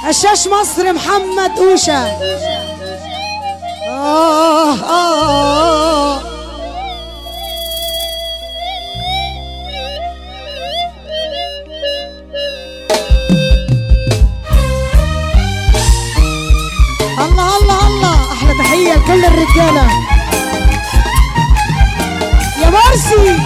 هشاش مصر محمد أوشا آه آه الله الله الله أحلى تحية لكل الرجالة يا مرسي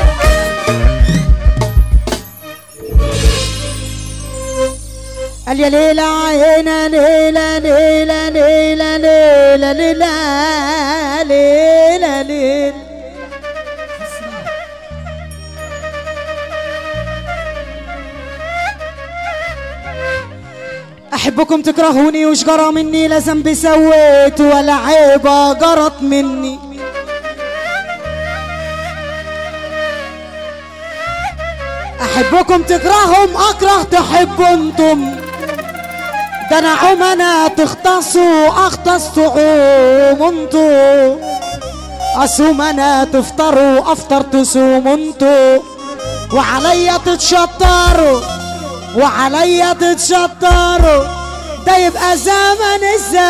قال يا ليلى عينا ليلى ليلى ليلى ليلى ليلى ليلى ليلى أحبكم تكرهوني وش جرى مني لا ذنب سويت ولا عيبة جرت مني أحبكم تكرههم أكره تحبوا انتم ده أنا عمنا تختصوا أختص تعوم انتو أصوم أنا تفطروا أفطر تصوم انتو وعليا تتشطروا وعليا تتشطروا ده يبقى زمن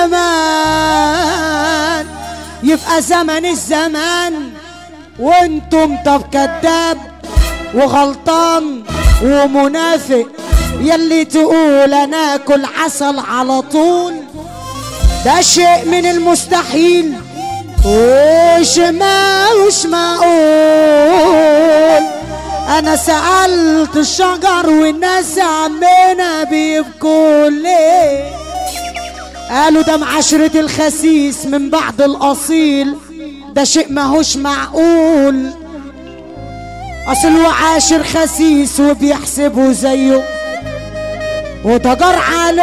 الزمان يبقى زمن الزمان وانتم طب كذاب وغلطان ومنافق يلي تقول انا اكل عسل على طول ده شيء من المستحيل وش ما وش معقول انا سألت الشجر والناس عمنا بيبكوا ليه قالوا ده معاشرة الخسيس من بعد الاصيل ده شيء ماهوش معقول اصل وعاشر خسيس وبيحسبه زيه وتجر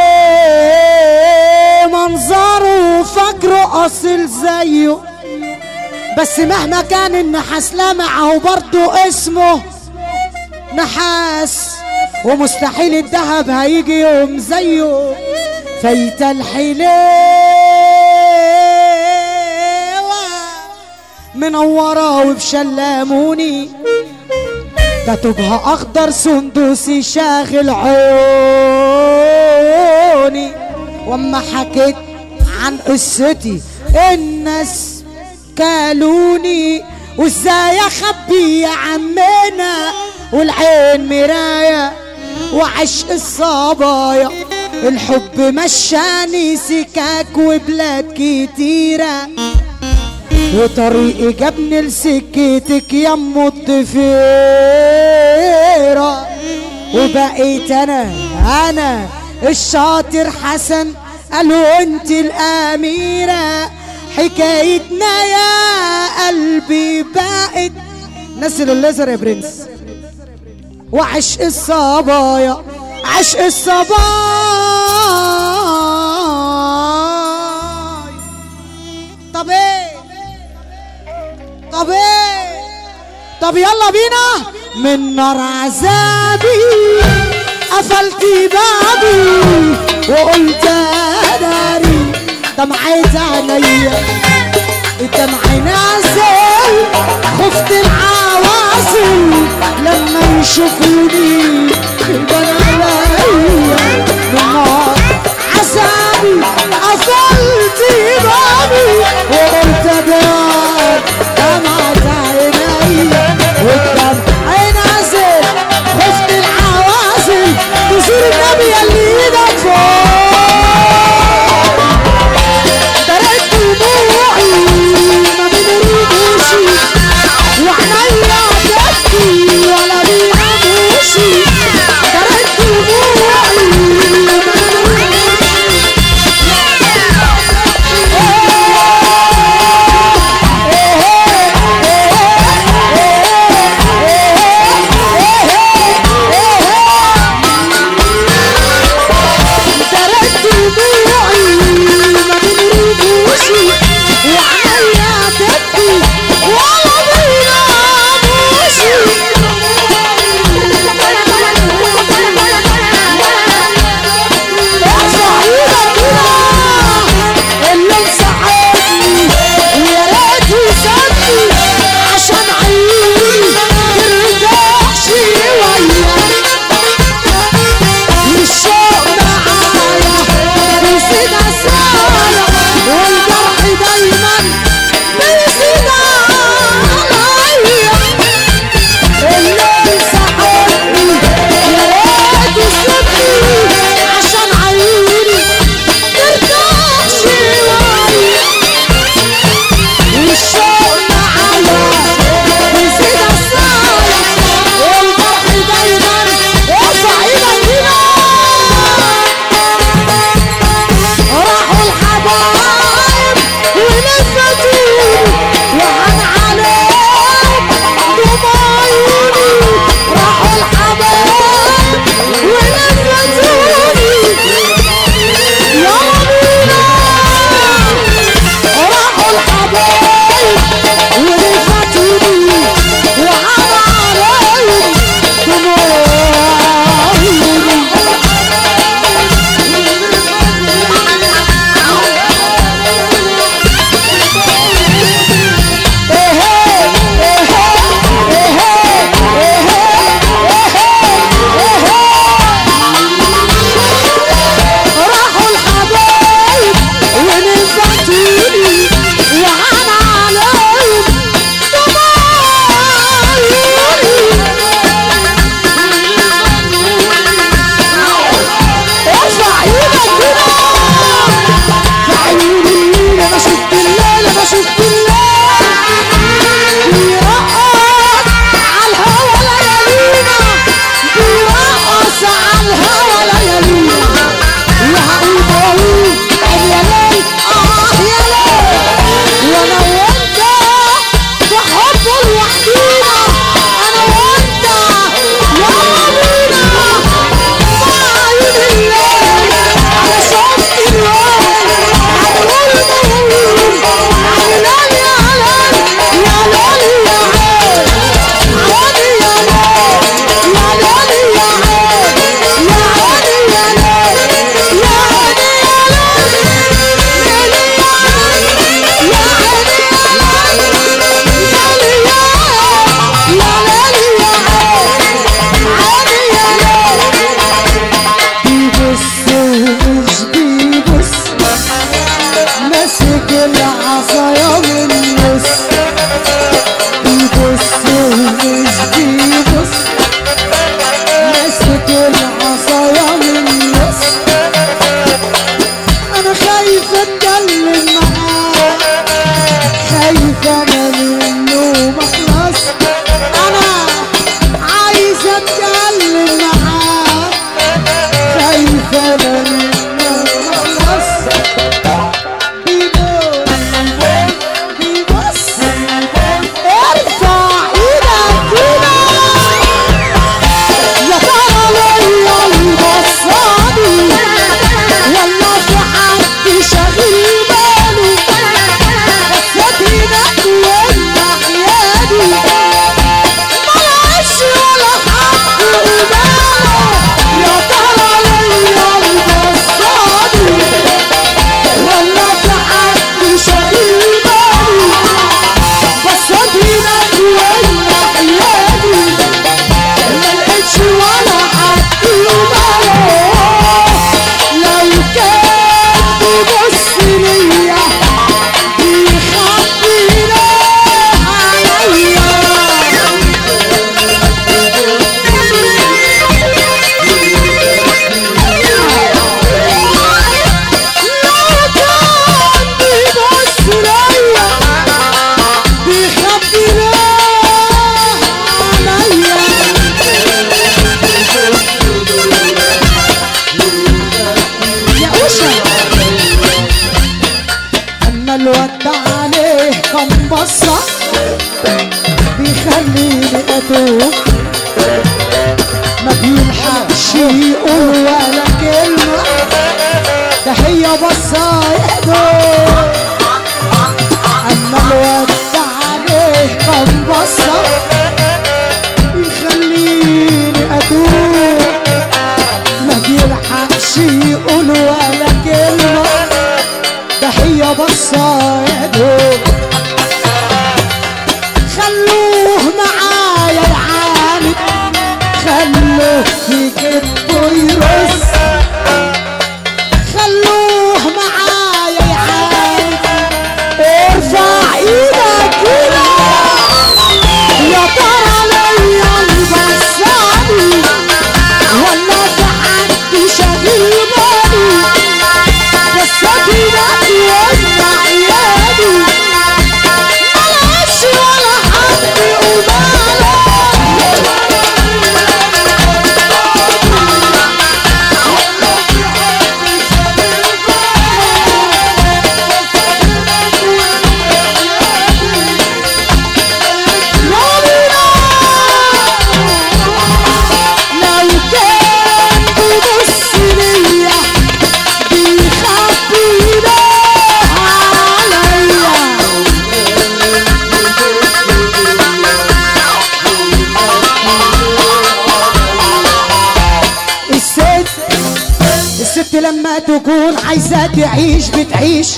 عليه منظره وفكره اصيل زيه بس مهما كان النحاس لامع اهو برضه اسمه نحاس ومستحيل الذهب هيجي يوم زيه فايت الحليوة منورة وبشلاموني ده تبقى اخضر سندوسي شاغل عيوني واما حكيت عن قصتي الناس كالوني وازاي اخبي يا عمنا والعين مراية وعشق الصبايا الحب مشاني سكاك وبلاد كتيره وطريقي جابني لسكتك يم الضفيرة وبقيت انا انا الشاطر حسن قالوا انت الاميرة حكايتنا يا قلبي بقت نزل الليزر يا برنس وعشق الصبايا عشق الصبايا طب ايه طب ايه طب يلا بينا من نار عذابي قفلت بابي وقلت اداري دمعت عينيا الدمع نازل خفت العواصل لما يشوفوني يبان عليا من نار عذابي قفلت بابي وقلت اداري دمعت عينيا والدمع نازل خفت العواصل تزور النبي اللي ايدك فوق دريت دموعي ما بنريدوش وعينيا تبكي ولا بيناموش كم بصة بيخليني اتوب ما بيلحقش يقول ولا كلمة ده هي بصة يهدوب اما الواد ده عليه كم بصة بيخليني اتوب ما بيلحقش يقول ولا كلمة ده هي بصة يا دوب خلوه معايا يعاند خلوه يكب ويرص خلوه معايا يعاند ارفع ايدك كده يا ترى ليا البصاني ولا في حد شاغل بالي بس ايدك واسمع عيالي ملهاش ولا حد وماله لو كان بيبص ليا بيخبي ده عليا الست الست لما تكون عايزة تعيش بتعيش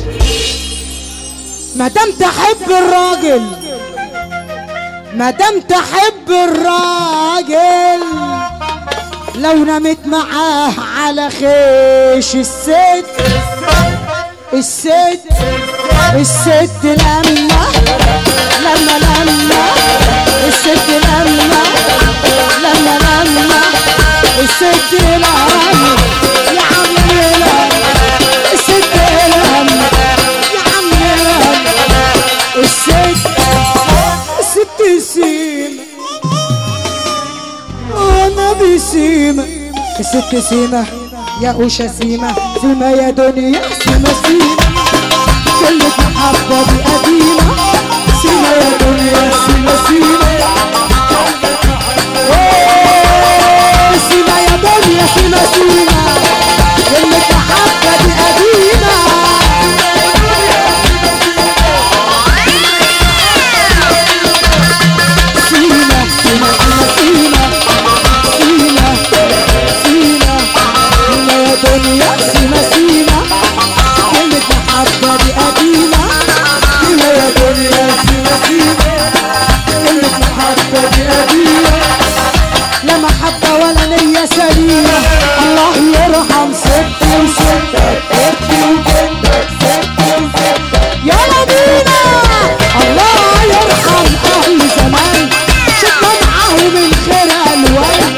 ما دام تحب الراجل ما دام تحب الراجل لو نمت معاه على خيش الست الست الست لما لما لما الست لما لما لما الست لما يا عم لما الست لما يا عم لما الست الست سيمة انا بسيمة الست سيمة يا أوشا سيمة سيمة يا دنيا سيمة سيمة كلمة محبة دي قديمة سيمة يا دنيا سيمة سيمة أوه، سيمة يا دنيا سيمة سيمة كلمة محبة دي قديمة سينا سينا سينا سينا سينا سينا سينا يا دنيا سينا سينا كلمة محبة دي قديمة سينا يا دنيا سينا سينا كلمة محبة دي قديمة لا محبة ولا نية سليمة الله يرحم ستي وستك ستي وجدك ستي وستك يا مدينة الله يرحم أهل زمان شفنا معاهم الخير ألوان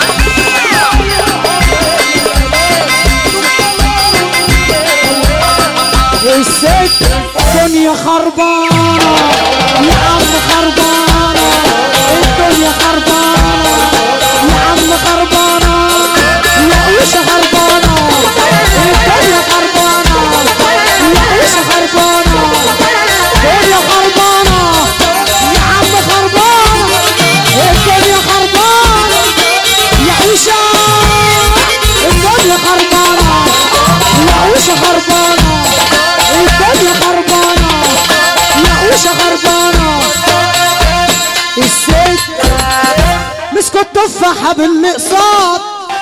الست دنيا خربانة يا عم خربانة الدنيا خربانة يا عم خربانة يا عيشة خربانة الدنيا خربانة يا عيشة خربانة الدنيا خربانة يا عم خربانة الدنيا خربانة يا عيشة الدنيا خربانة يا عيشة خربانة الدنيا خربانة يا عيشة خربانة الست مسكوا التفاحة بالنقصات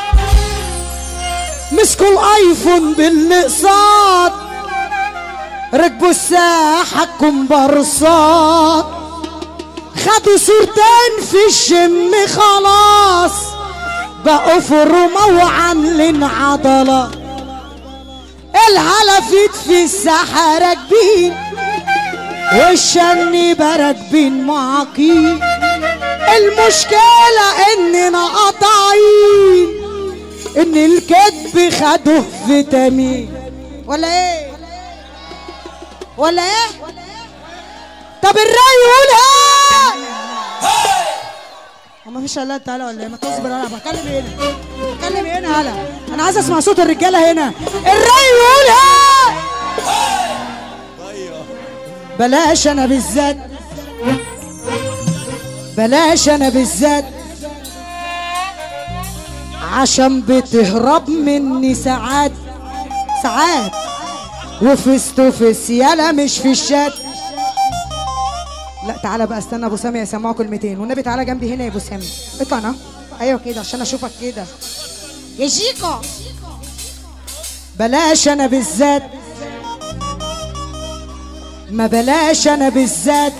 مسكوا الايفون بالنقصات ركبوا الساحة كومبارسات خدوا صورتين في الجيم خلاص بقوا فرومة وعاملين عضلات الهلفيت في الساحة راكبين والشنيبة راكبين معاقين المشكلة اننا قاطعين ان الكذب خده فيتامين ولا ايه ولا ايه طب الرأي يقول ايه ما فيش الا انت هلا ولا ايه ما تصبر انا بتكلم هنا بتكلم هنا هلا انا عايز اسمع صوت الرجاله هنا الرأي يقول ايه بلاش انا بالذات بلاش انا بالذات عشان بتهرب مني ساعات ساعات وفيس تو فيس يالا مش في الشات لا تعالى بقى استنى ابو سامي يسمعوا كلمتين والنبي تعالى جنبي هنا يا ابو سامي اطلع انا ايوه كده عشان اشوفك كده يا شيكو بلاش انا بالذات ما بلاش انا بالذات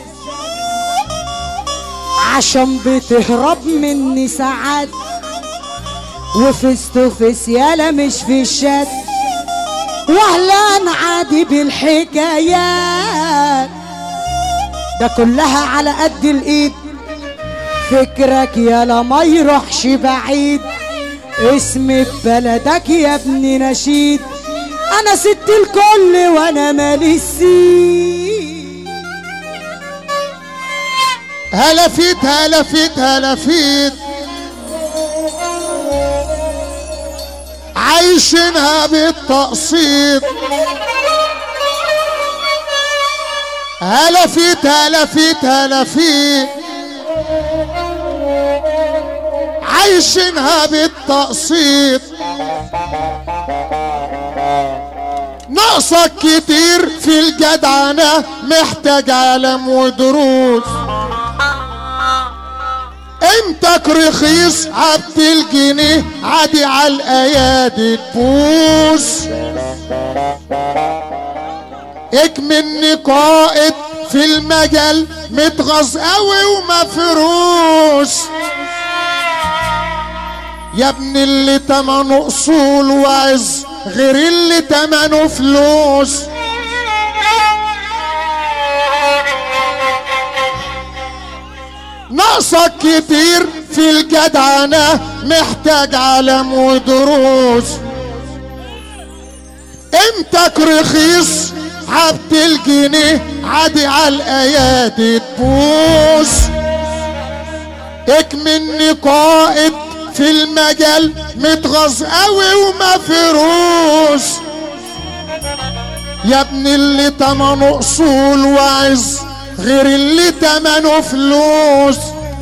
عشان بتهرب مني ساعات وفيس تو فيس يالا مش في الشات واهلا عادي بالحكايات ده كلها على قد الايد فكرك يالا ما يروحش بعيد اسم بلدك يا ابني نشيد انا ست الكل وانا مالي السيد هلفت هلفت هلفت عايشينها بالتقسيط هلفت هلفت هلفت عايشينها بالتقسيط ناقصك كتير في الجدعنة محتاج علم ودروس قيمتك رخيص عبد الجنيه عادي على الايادي تبوس اكمني قائد في المجال متغاظ قوي ومفروس يا ابن اللي تمنه اصول وعز غير اللي تمنه فلوس ناقصك كتير في الجدعنة محتاج علم ودروس قيمتك رخيص عبد الجنيه عادي على الايادي تبوس اكمني قائد في المجال متغاظ قوي ومفروس يا ابن اللي تمنه اصول وعز غير اللي تمنه فلوس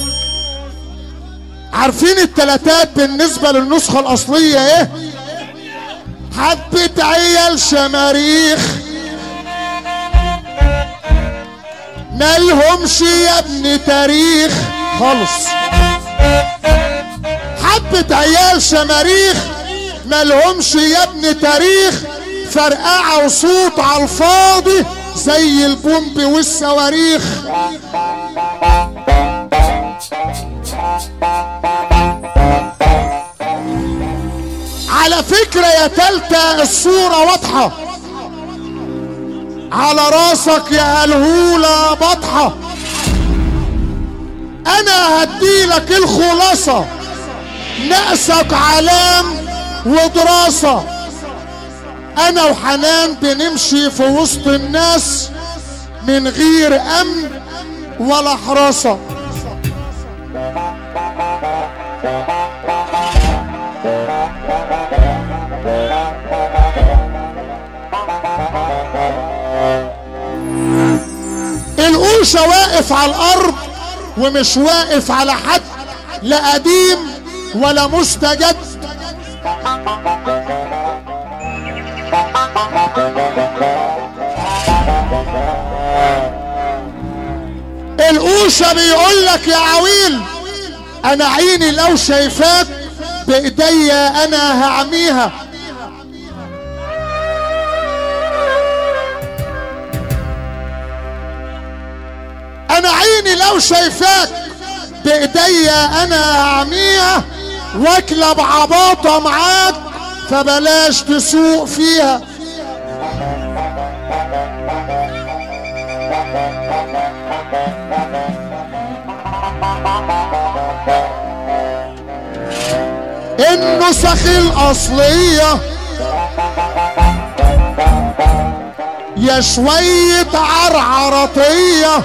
عارفين التلاتات بالنسبة للنسخة الأصلية ايه؟ حبة عيال شماريخ مالهمش يا ابن تاريخ خالص حبة عيال شماريخ مالهمش يا ابن تاريخ فرقعة وصوت على الفاضي زي البومب والصواريخ على فكرة يا تالتة الصورة واضحة على راسك يا هلهولة بطحة انا هديلك الخلاصة نقصك علام ودراسة انا وحنان بنمشي في وسط الناس من غير امن ولا حراسة القوشة واقف على الارض ومش واقف على حد لا قديم ولا مستجد القوشة بيقول لك يا عويل انا عيني لو شايفاك بايديا انا هعميها انا عيني لو شايفاك بايديا انا هعميها واكلب عباطة معاك فبلاش تسوق فيها النسخ الأصلية يا شوية عرعرطية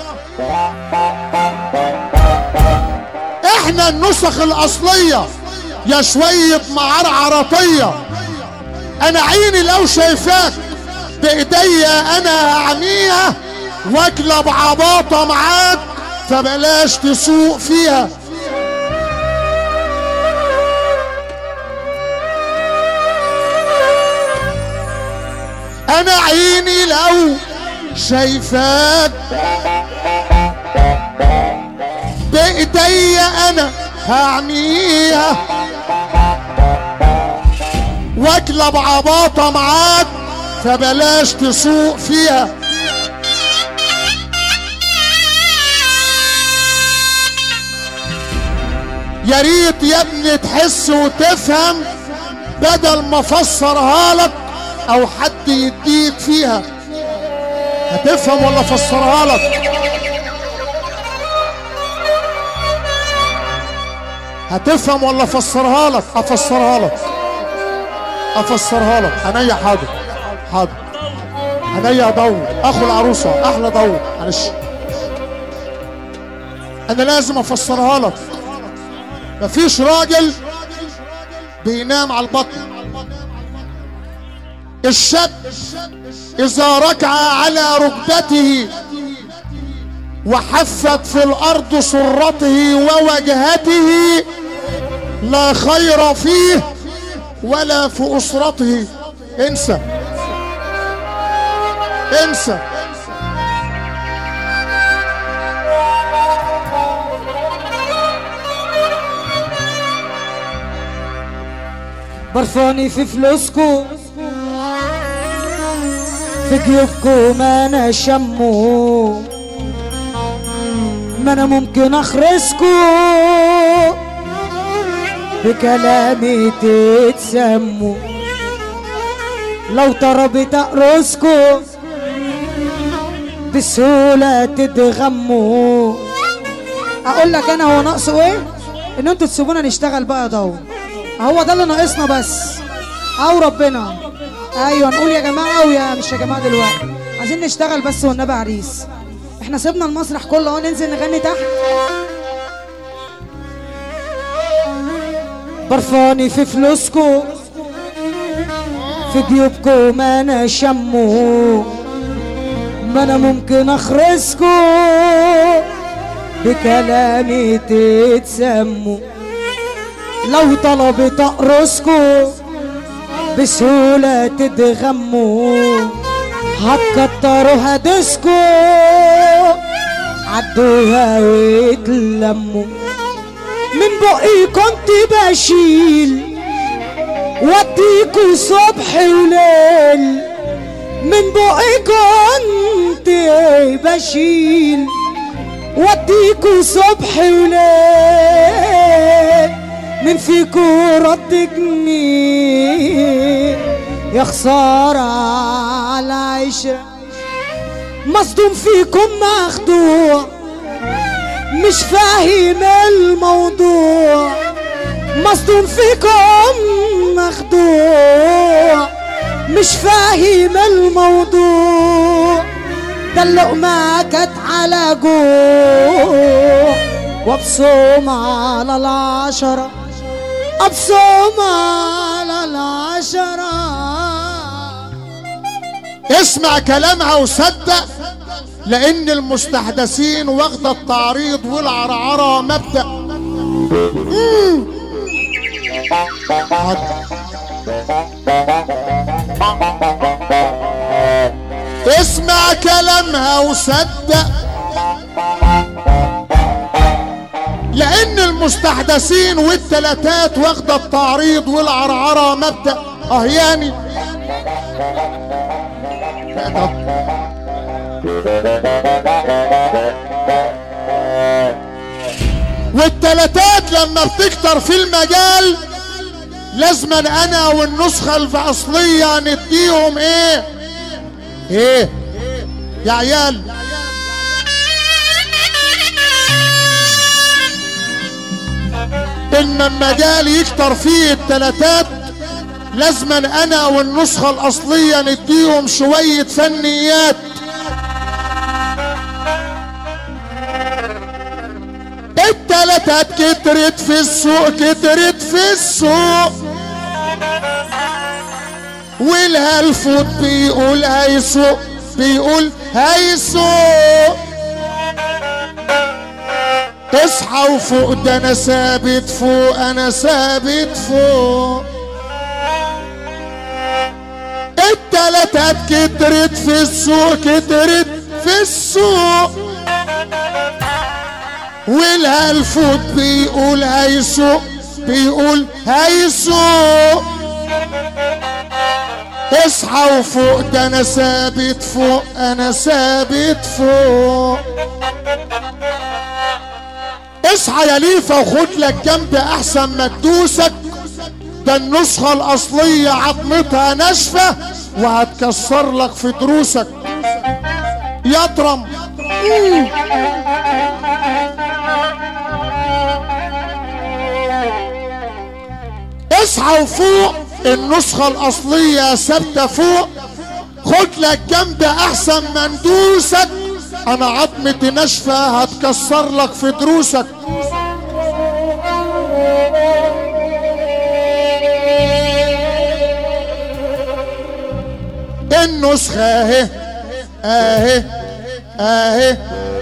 احنا النسخ الأصلية يا شوية معرعرطية انا عيني لو شايفاك بايديا انا هعميها واكلة بعباطة معاك فبلاش تسوق فيها انا عيني لو شايفاك بايديا انا هعميها واكلة بعباطة معاك فبلاش تسوق فيها يا ريت يا ابني تحس وتفهم بدل ما افسرها لك او حد يديك فيها هتفهم ولا افسرها لك هتفهم ولا افسرها لك افسرها لك افسرها لك عينيا حاضر حاضر عينيا ضوء اخو العروسه احلى ضوء معلش انا لازم افسرها لك مفيش راجل بينام على البطن الشاب اذا ركع على ركبته وحفت في الارض سرته ووجهته لا خير فيه ولا في اسرته انسى انسى برفاني في فلوسكو في جيوبكو ما انا شمو ما انا ممكن اخرسكو بكلامي تتسموا لو طربت اقرصكو بسهولة تتغموا اقول لك انا هو ناقصه ايه ان انتوا تسيبونا نشتغل بقى ضو هو ده اللي ناقصنا بس او ربنا ايوه نقول يا جماعه او يا مش يا جماعه دلوقتي عايزين نشتغل بس والنبي عريس احنا سيبنا المسرح كله اهو ننزل نغني تحت برفاني في فلوسكو في جيوبكو ما انا شمو ما انا ممكن اخرسكو بكلامي تتسموا لو طلبت اقرصكو بسهولة تتغموا هتكتروا هدسكو عدوها وتلموا من بقي كنت بشيل وديكوا صبح وليل من بقي كنت بشيل وديكوا صبح وليل من فيكوا رد جنيه يا خسارة على عشرة مصدوم فيكم مخدوع مش فاهم الموضوع مصدوم فيكم مخدوع مش فاهم الموضوع ده اللقمة كانت على جوع وابصم على العشرة ابصم على العشرة اسمع كلامها وصدق لان المستحدثين واخده التعريض والعرعره مبدا مم. حاضر. اسمع كلامها وصدق لان المستحدثين والتلاتات واخده التعريض والعرعره مبدا اهياني والتلاتات لما بتكتر في المجال لازما انا والنسخة الاصلية نديهم ايه ايه يا عيال ان المجال يكتر فيه التلاتات لازما انا والنسخة الاصلية نديهم شوية فنيات التلاتات كترت في السوق كترت في السوق والهلفوت بيقول هيسوق بيقول هيسوق اصحى وفوق ده انا ثابت فوق انا ثابت فوق التلاتات كترت في السوق كترت في السوق والهلفوت بيقول هيسوق بيقول هيسوق اصحى وفوق ده انا ثابت فوق انا ثابت فوق اصحى يا ليفا وخد لك جنب احسن ما تدوسك ده النسخة الاصلية عظمتها ناشفة وهتكسر لك في دروسك يضرم اصحى وفوق النسخة الأصلية ثابتة فوق خد لك جنب أحسن ما ندوسك أنا عظمتي ناشفة هتكسر لك في دروسك النسخة اهي اهي اهي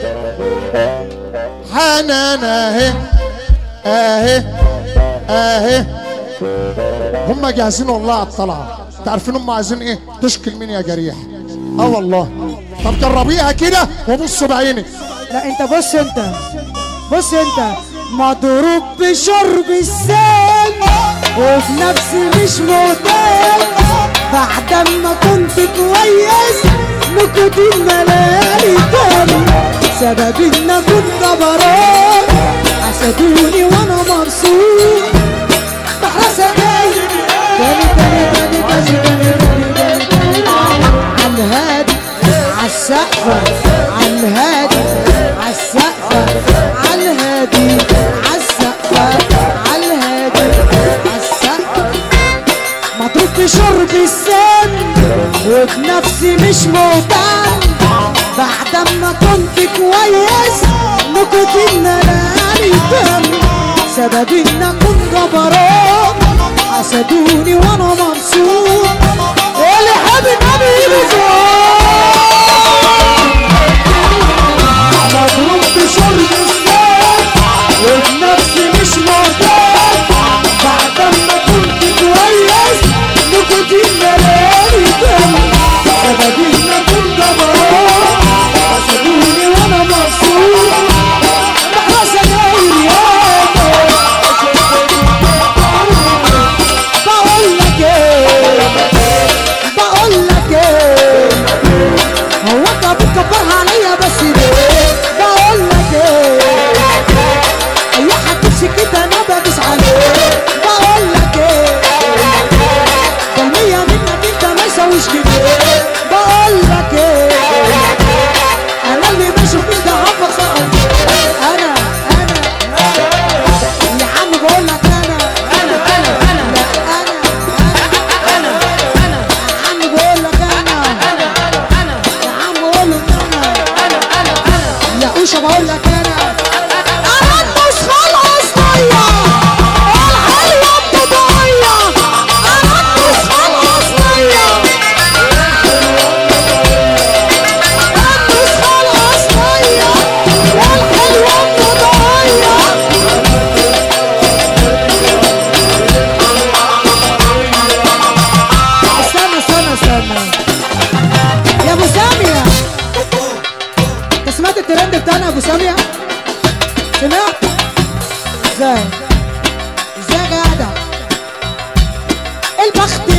حنان اهي اهي اهي هم جاهزين والله على الطلعه انت عارفين هم عايزين ايه تشكل مين يا جريح اه والله طب جربيها كده وبص بعينك لا انت بص انت بص انت مضروب بشرب السام وفي نفسي مش مهتم بعد ما كنت كويس نكوتين ملالي دم سبب ان كنت جبران حسدوني وانا مبسوط بحرس تاني تاني تاني تاني تاني تاني تاني تاني عن هادي عالسقفة عن هادي عالسقفة عن هادي عالسقفة عن هادي عالسقفة مضروب في شرب السم وفي نفسي مش مهتم بعد ما كنت كويس نكوتين نلالي دم سبب ان اكون جبران حسدوني وانا مبسوط اللي حابب نبي مضروب بشرب السم وفي نفسي مش مهتم بعد ما كنت كويس نكوتين ملالي دم سبب ان اكون جبران حسدوني وانا مبسوط بحرس غيري بقول لك ايه بقول لك ايه هو انت بتكبرها عليا بس ليه بقول لك ايه اي حد في كده انا بدوس عليه بقول لك ايه كلمية منك انت ما يسويش كده بقول لك ايه انا اللي بشوف انت هفخ انا انا يا عم بقول لك انا انا انا انا لا انا انا يا عم بقول لك انا يا عم بقول لك انا يا اوشا بقول لك انا انا النسخة الاصلية الحلوة الطبيعية انا النسخة الاصلية النسخة الاصلية الحلوة الطبيعية استنى استنى استنى يا ابو سامية انت سمعت الترند بتاعنا يا ابو سامية سمعت ازاي ازاي يا جدع البخت